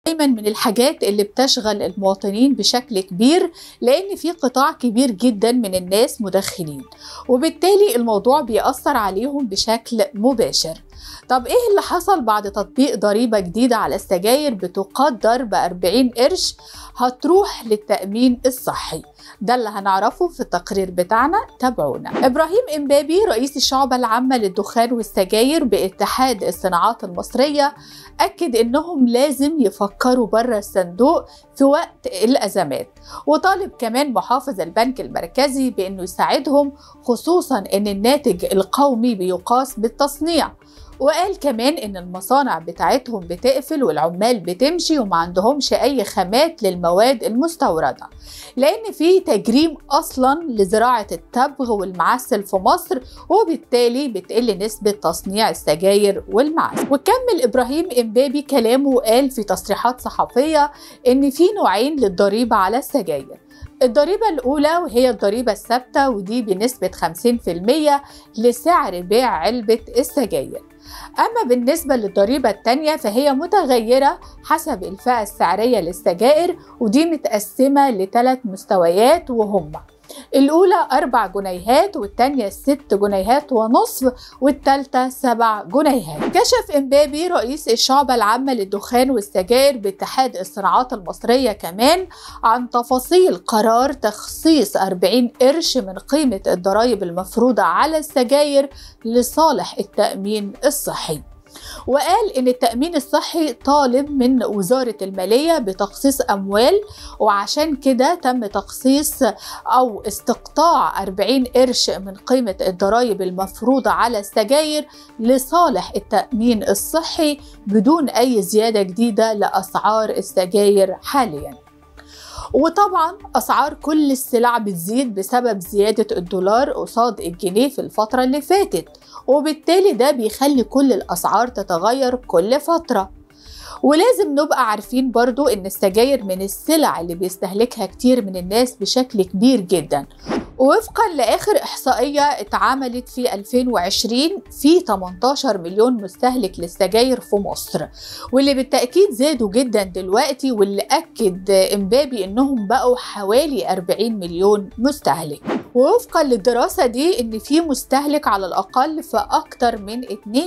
دايما من الحاجات اللي بتشغل المواطنين بشكل كبير لان في قطاع كبير جدا من الناس مدخنين وبالتالي الموضوع بيأثر عليهم بشكل مباشر طب ايه اللي حصل بعد تطبيق ضريبة جديدة على السجاير بتقدر ب 40 قرش هتروح للتأمين الصحي ده اللي هنعرفه في التقرير بتاعنا تابعونا ابراهيم امبابي رئيس الشعبة العامة للدخان والسجاير باتحاد الصناعات المصرية اكد انهم لازم يفكروا بره الصندوق في وقت الازمات وطالب كمان محافظ البنك المركزي بانه يساعدهم خصوصا ان الناتج القومي بيقاس بالتصنيع وقال كمان ان المصانع بتاعتهم بتقفل والعمال بتمشي وما عندهمش اي خامات للمواد المستورده لان في تجريم اصلا لزراعه التبغ والمعسل في مصر وبالتالي بتقل نسبه تصنيع السجاير والمعسل وكمل ابراهيم امبابي كلامه وقال في تصريحات صحفيه ان في نوعين للضريبه على السجاير الضريبة الأولى وهي الضريبة الثابتة ودي بنسبة 50% لسعر بيع علبة السجاير أما بالنسبة للضريبة التانية فهي متغيرة حسب الفئة السعرية للسجائر ودي متقسمة لثلاث مستويات وهما الأولى أربع جنيهات والتانية ست جنيهات ونصف والتالتة سبع جنيهات كشف إمبابي رئيس الشعبة العامة للدخان والسجائر باتحاد الصناعات المصرية كمان عن تفاصيل قرار تخصيص 40 قرش من قيمة الضرائب المفروضة على السجاير لصالح التأمين الصحي وقال ان التامين الصحي طالب من وزاره الماليه بتخصيص اموال وعشان كده تم تخصيص او استقطاع 40 قرش من قيمه الضرائب المفروضه على السجاير لصالح التامين الصحي بدون اي زياده جديده لاسعار السجاير حاليا وطبعا اسعار كل السلع بتزيد بسبب زياده الدولار قصاد الجنيه في الفتره اللي فاتت وبالتالي ده بيخلي كل الاسعار تتغير كل فتره ولازم نبقى عارفين برضو ان السجاير من السلع اللي بيستهلكها كتير من الناس بشكل كبير جدا وفقا لاخر احصائيه اتعملت في 2020 في 18 مليون مستهلك للسجاير في مصر واللي بالتاكيد زادوا جدا دلوقتي واللي اكد امبابي انهم بقوا حوالي 40 مليون مستهلك ووفقا للدراسة دي إن في مستهلك على الأقل في أكتر من 42%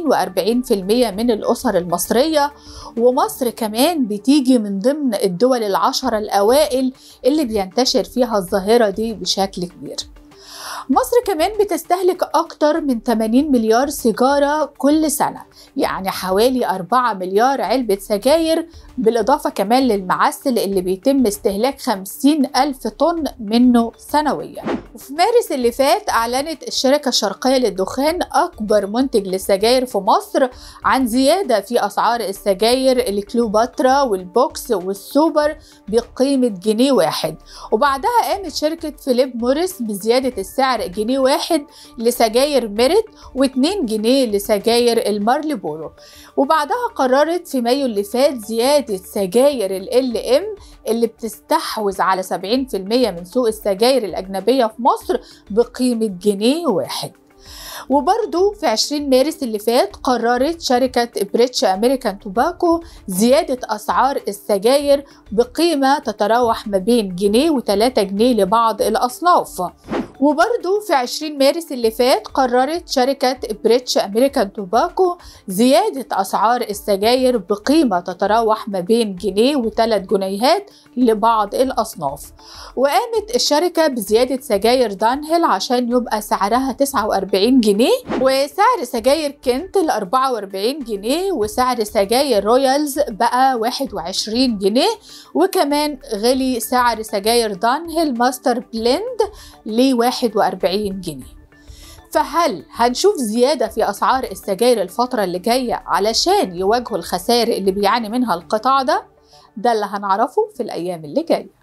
من الأسر المصرية ومصر كمان بتيجي من ضمن الدول العشرة الأوائل اللي بينتشر فيها الظاهرة دي بشكل كبير مصر كمان بتستهلك أكتر من 80 مليار سيجارة كل سنة يعني حوالي 4 مليار علبة سجاير بالإضافة كمان للمعسل اللي بيتم استهلاك 50 ألف طن منه سنويا وفي مارس اللي فات أعلنت الشركة الشرقية للدخان أكبر منتج للسجاير في مصر عن زيادة في أسعار السجاير الكليوباترا والبوكس والسوبر بقيمة جنيه واحد وبعدها قامت شركة فيليب موريس بزيادة السعر جنيه واحد لسجاير ميريت و2 جنيه لسجاير المارلبورو وبعدها قررت في مايو اللي فات زيادة سجاير ال ام اللي بتستحوذ على 70% من سوق السجاير الأجنبية في مصر بقيمة جنيه واحد وبرضو في 20 مارس اللي فات قررت شركة بريتش أمريكان توباكو زيادة أسعار السجاير بقيمة تتراوح ما بين جنيه و3 جنيه لبعض الأصناف وبرضو في 20 مارس اللي فات قررت شركة بريتش أمريكان توباكو زيادة أسعار السجاير بقيمة تتراوح ما بين جنيه وثلاث جنيهات لبعض الأصناف وقامت الشركة بزيادة سجاير دانهيل عشان يبقى سعرها 49 جنيه وسعر سجاير كنت ل 44 جنيه وسعر سجاير رويالز بقى 21 جنيه وكمان غلي سعر سجاير دانهيل ماستر بلند ل 41 جنيه فهل هنشوف زيادة في أسعار السجاير الفترة اللي جاية علشان يواجهوا الخسائر اللي بيعاني منها القطاع ده؟ ده اللي هنعرفه في الأيام اللي جاية